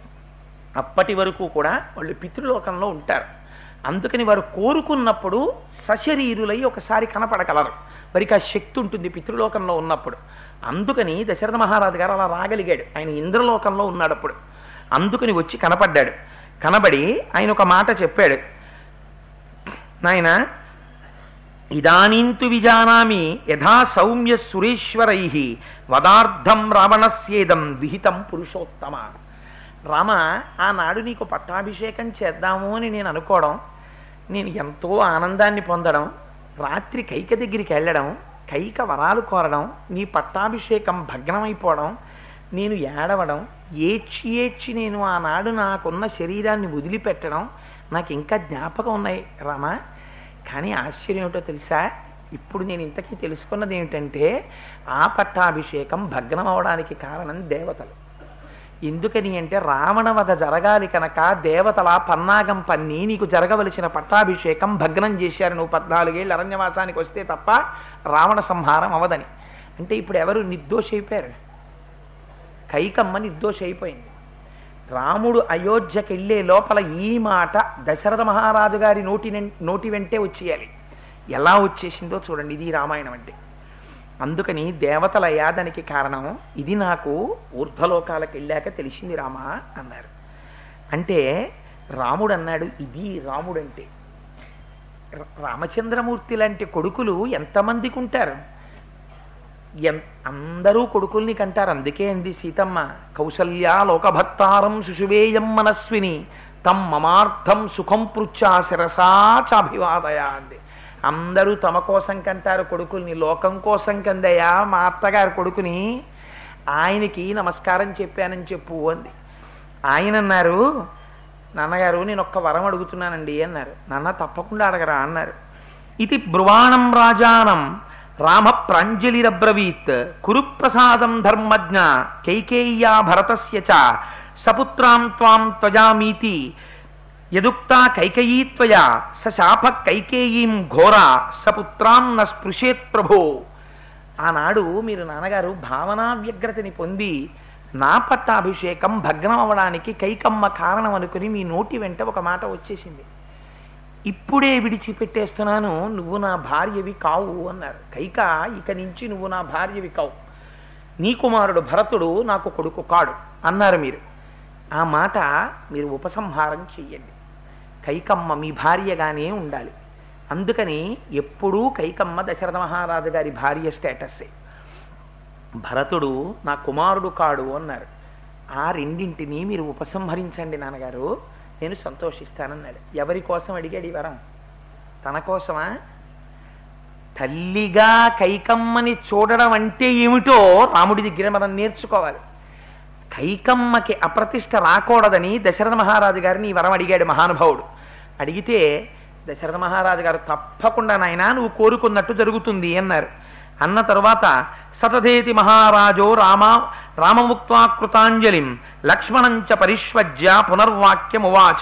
అప్పటి వరకు కూడా వాళ్ళు పితృలోకంలో ఉంటారు అందుకని వారు కోరుకున్నప్పుడు సశరీరులై ఒకసారి కనపడగలరు వారికి ఆ శక్తి ఉంటుంది పితృలోకంలో ఉన్నప్పుడు అందుకని దశరథ మహారాజు గారు అలా రాగలిగాడు ఆయన ఇంద్రలోకంలో ఉన్నాడు అప్పుడు అందుకని వచ్చి కనపడ్డాడు కనబడి ఆయన ఒక మాట చెప్పాడు నాయన ఇదానీంతు విజానామి యథా సౌమ్య సురేశ్వరై వదార్థం రావణస్యేదం విహితం పురుషోత్తమ రామ ఆనాడు నీకు పట్టాభిషేకం చేద్దాము అని నేను అనుకోవడం నేను ఎంతో ఆనందాన్ని పొందడం రాత్రి కైక దగ్గరికి వెళ్ళడం కైక వరాలు కోరడం నీ పట్టాభిషేకం భగ్నమైపోవడం నేను ఏడవడం ఏడ్చి ఏడ్చి నేను ఆనాడు నాకున్న శరీరాన్ని వదిలిపెట్టడం నాకు ఇంకా జ్ఞాపకం ఉన్నాయి రామ కానీ ఆశ్చర్యం ఏమిటో తెలుసా ఇప్పుడు నేను ఇంతకీ తెలుసుకున్నది ఏమిటంటే ఆ పట్టాభిషేకం భగ్నం అవడానికి కారణం దేవతలు ఎందుకని అంటే రావణవధ జరగాలి కనుక దేవతల పన్నాగం పన్ని నీకు జరగవలసిన పట్టాభిషేకం భగ్నం చేశారు నువ్వు పద్నాలుగేళ్ళు అరణ్యవాసానికి వస్తే తప్ప రావణ సంహారం అవదని అంటే ఇప్పుడు ఎవరు నిర్దోష అయిపోయారు కైకమ్మ నిర్దోష అయిపోయింది రాముడు అయోధ్యకి వెళ్ళే లోపల ఈ మాట దశరథ మహారాజు గారి నోటి నెం- నోటి వెంటే వచ్చేయాలి ఎలా వచ్చేసిందో చూడండి ఇది రామాయణం అంటే అందుకని దేవతల యాదానికి కారణం ఇది నాకు ఊర్ధ్వలోకాలకు వెళ్ళాక తెలిసింది రామా అన్నారు అంటే రాముడు అన్నాడు ఇది రాముడు అంటే ర- రామచంద్రమూర్తి లాంటి కొడుకులు ఎంతమందికి ఉంటారు ఎన్ అందరూ కొడుకుల్ని కంటారు అందుకే అంది సీతమ్మ కౌసల్య లోకభత్తారం శిశువేయం మనస్విని తం మమార్థం సుఖం పృచ్చా శిరసా చాభివాదయ అంది అందరూ తమ కోసం కంటారు కొడుకుల్ని లోకం కోసం కందయ్యా మా అత్తగారు కొడుకుని ఆయనకి నమస్కారం చెప్పానని చెప్పు అంది ఆయన అన్నారు నాన్నగారు నేను ఒక్క వరం అడుగుతున్నానండి అన్నారు నాన్న తప్పకుండా అడగరా అన్నారు ఇది బ్రువాణం రాజానం రామ ప్రాంజలిరబ్రవీత్ కురు ప్రసాదం ధర్మజ్ఞ కైకేయ్యా భరతస్య చ సపుత్రాం త్వాం త్వజామీతి యదుక్తా కైకేయీ త్వయా స శాప కైకేయీం ఘోర సపుత్రాం న స్పృశేత్ ప్రభో ఆనాడు మీరు నాన్నగారు భావనా వ్యగ్రతని పొంది నా పట్టాభిషేకం భగ్నం అవ్వడానికి కైకమ్మ కారణం అనుకుని మీ నోటి వెంట ఒక మాట వచ్చేసింది ఇప్పుడే విడిచిపెట్టేస్తున్నాను నువ్వు నా భార్యవి కావు అన్నారు కైక ఇక నుంచి నువ్వు నా భార్యవి కావు నీ కుమారుడు భరతుడు నాకు కొడుకు కాడు అన్నారు మీరు ఆ మాట మీరు ఉపసంహారం చెయ్యండి కైకమ్మ మీ భార్యగానే ఉండాలి అందుకని ఎప్పుడూ కైకమ్మ దశరథ మహారాజు గారి భార్య స్టేటస్సే భరతుడు నా కుమారుడు కాడు అన్నారు ఆ రెండింటిని మీరు ఉపసంహరించండి నాన్నగారు నేను సంతోషిస్తానన్నాడు ఎవరి కోసం అడిగాడు ఈ వరం తన కోసమా తల్లిగా కైకమ్మని చూడడం అంటే ఏమిటో రాముడి దగ్గర మనం నేర్చుకోవాలి కైకమ్మకి అప్రతిష్ట రాకూడదని దశరథ మహారాజు గారిని ఈ వరం అడిగాడు మహానుభావుడు అడిగితే దశరథ మహారాజు గారు తప్పకుండా నాయనా నువ్వు కోరుకున్నట్టు జరుగుతుంది అన్నారు అన్న తరువాత సతధేతి మహారాజో రామ రామముక్త్వా కృతాంజలిం లక్ష్మణంచ పరిష్వజ్య పునర్వాక్యమువాచ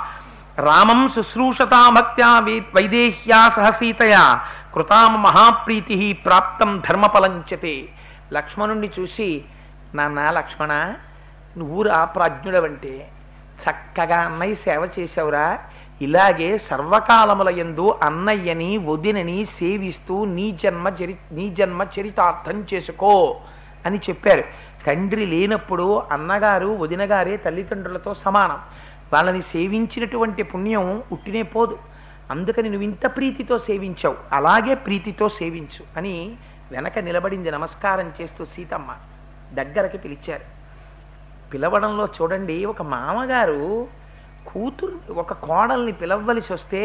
రామం శుశ్రూషతా భక్త్యా వై- వైదేహ్యా సహ సీతయా కృతాం మహాప్రీతి ప్రాప్తం ధర్మఫలంచతే లక్ష్మణుణ్ణి చూసి నాన్న లక్ష్మణ నువ్వురా ప్రాజ్ఞుడవంటే చక్కగా అన్నయ్య సేవ చేశావురా ఇలాగే సర్వకాలముల యందు అన్నయ్యని వదినని సేవిస్తూ నీ జన్మ చరి నీ జన్మ చరితార్థం చేసుకో అని చెప్పారు తండ్రి లేనప్పుడు అన్నగారు వదినగారే తల్లిదండ్రులతో సమానం వాళ్ళని సేవించినటువంటి పుణ్యం ఉట్టినే పోదు అందుకని నువ్వు ఇంత ప్రీతితో సేవించావు అలాగే ప్రీతితో సేవించు అని వెనక నిలబడింది నమస్కారం చేస్తూ సీతమ్మ దగ్గరకి పిలిచారు పిలవడంలో చూడండి ఒక మామగారు కూతురు ఒక కోడల్ని పిలవలసి వస్తే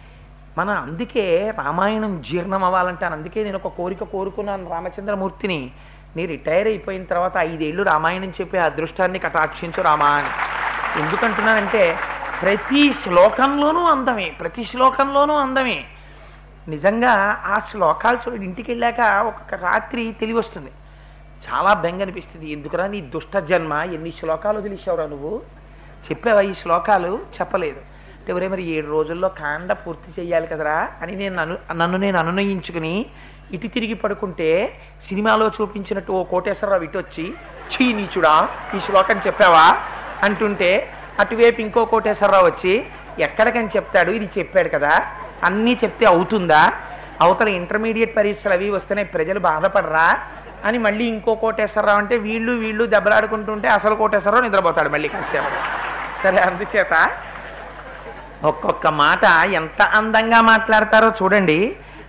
మన అందుకే రామాయణం జీర్ణం అవ్వాలంటాను అందుకే నేను ఒక కోరిక కోరుకున్నాను రామచంద్రమూర్తిని నీ రిటైర్ అయిపోయిన తర్వాత ఐదేళ్లు రామాయణం చెప్పే అదృష్టాన్ని కటాక్షించు రామా అని ఎందుకంటున్నానంటే ప్రతి శ్లోకంలోనూ అందమే ప్రతి శ్లోకంలోనూ అందమే నిజంగా ఆ శ్లోకాలు చూడండి ఇంటికి వెళ్ళాక ఒక రాత్రి తెలివి వస్తుంది చాలా బెంగ అనిపిస్తుంది ఎందుకురా నీ దుష్ట జన్మ ఎన్ని శ్లోకాలు తెలిసావురా నువ్వు చెప్పావా ఈ శ్లోకాలు చెప్పలేదు అంటే ఒరే మరి ఏడు రోజుల్లో కాండ పూర్తి చేయాలి కదరా అని నేను నన్ను నన్ను నేను అనునయించుకుని ఇటు తిరిగి పడుకుంటే సినిమాలో చూపించినట్టు ఓ కోటేశ్వరరావు ఇటు వచ్చి చీ నీచుడా ఈ శ్లోకం చెప్పావా అంటుంటే అటువైపు ఇంకో కోటేశ్వరరావు వచ్చి ఎక్కడికని చెప్తాడు ఇది చెప్పాడు కదా అన్నీ చెప్తే అవుతుందా అవతల ఇంటర్మీడియట్ పరీక్షలు అవి వస్తేనే ప్రజలు బాధపడరా అని మళ్ళీ ఇంకో కోటేశ్వరరావు అంటే వీళ్ళు వీళ్ళు దెబ్బలాడుకుంటుంటే అసలు కోటేశ్వరరావు నిద్రపోతాడు మళ్ళీ కాసేపు సరే అందుచేత ఒక్కొక్క మాట ఎంత అందంగా మాట్లాడతారో చూడండి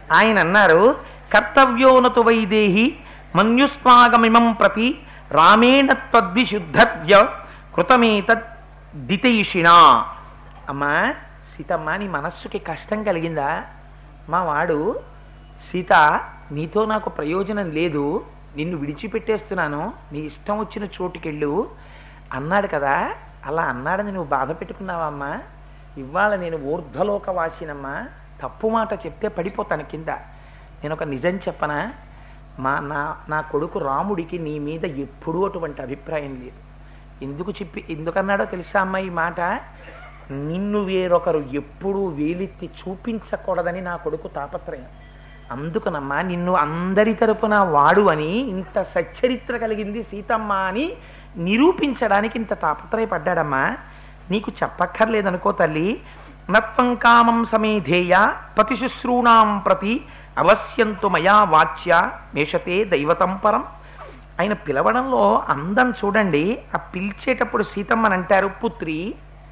ఆయన అన్నారు కర్తవ్యోనతు వైదేహి మన్యుస్మాగమిమం ప్రతి రామేణ త్వద్విశుద్ధవ్య కృతమేతద్ దితయిషిణా అమ్మా సీతమ్మ నీ మనస్సుకి కష్టం కలిగిందా మా వాడు సీత నీతో నాకు ప్రయోజనం లేదు నిన్ను విడిచిపెట్టేస్తున్నాను నీ ఇష్టం వచ్చిన చోటుకెళ్ళు అన్నాడు కదా అలా అన్నాడని నువ్వు బాధ పెట్టుకున్నావమ్మా ఇవాళ నేను ఊర్ధ్వలోక వాసినమ్మా తప్పు మాట చెప్తే పడిపోతాను కింద నేను ఒక నిజం చెప్పనా మా నా నా కొడుకు రాముడికి నీ మీద ఎప్పుడూ అటువంటి అభిప్రాయం లేదు ఎందుకు చెప్పి ఎందుకన్నాడో తెలుసా అమ్మ ఈ మాట నిన్ను వేరొకరు ఎప్పుడూ వేలెత్తి చూపించకూడదని నా కొడుకు తాపత్రయం అందుకనమ్మా నిన్ను అందరి తరపున వాడు అని ఇంత సచ్చరిత్ర కలిగింది సీతమ్మ అని నిరూపించడానికి ఇంత తాపత్రయపడ్డాడమ్మా నీకు చెప్పక్కర్లేదనుకో తల్లి నత్వం కామం సమేధేయ పతిశుశ్రూణాం ప్రతి అవశ్యంతు మయా వాచ్య మేషతే దైవతం పరం ఆయన పిలవడంలో అందం చూడండి ఆ పిలిచేటప్పుడు సీతమ్మని అంటారు పుత్రి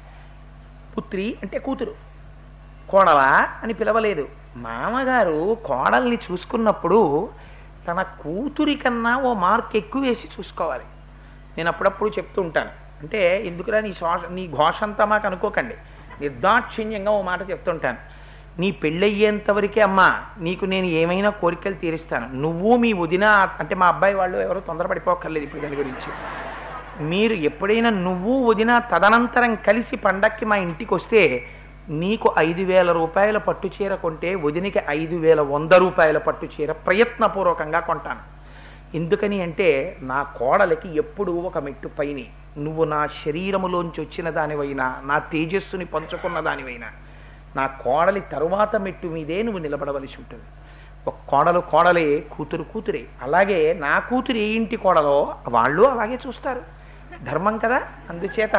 పుత్రి అంటే కూతురు కోడలా అని పిలవలేదు మామగారు కోడల్ని చూసుకున్నప్పుడు తన కూతురి కన్నా ఓ మార్క్ ఎక్కువ వేసి చూసుకోవాలి నేను అప్పుడప్పుడు చెప్తూ ఉంటాను అంటే ఎందుకురా నీ శోష నీ ఘోష అంతా మాకు అనుకోకండి నిర్దాక్షిణ్యంగా ఓ మాట చెప్తుంటాను నీ పెళ్ళయ్యేంత వరకే అమ్మా నీకు నేను ఏమైనా కోరికలు తీరుస్తాను నువ్వు మీ వదిన అంటే మా అబ్బాయి వాళ్ళు ఎవరో తొందరపడిపోకర్లేదు ఇప్పుడు దాని గురించి మీరు ఎప్పుడైనా నువ్వు వదిన తదనంతరం కలిసి పండక్కి మా ఇంటికి వస్తే నీకు ఐదు వేల రూపాయల పట్టు చీర కొంటే వదినికి ఐదు వేల వంద రూపాయల పట్టు చీర ప్రయత్నపూర్వకంగా కొంటాను ఎందుకని అంటే నా కోడలికి ఎప్పుడూ ఒక మెట్టు పైని నువ్వు నా శరీరములోంచి వచ్చిన దానివైనా నా తేజస్సుని పంచుకున్న దానివైనా నా కోడలి తరువాత మెట్టు మీదే నువ్వు నిలబడవలసి ఉంటుంది ఒక కోడలు కోడలే కూతురు కూతురే అలాగే నా కూతురు ఏ ఇంటి కోడలో వాళ్ళు అలాగే చూస్తారు ధర్మం కదా అందుచేత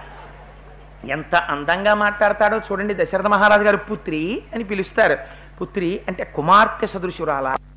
ఎంత అందంగా మాట్లాడతాడో చూడండి దశరథ మహారాజు గారు పుత్రి అని పిలుస్తారు పుత్రి అంటే కుమార్తె సదృశురాల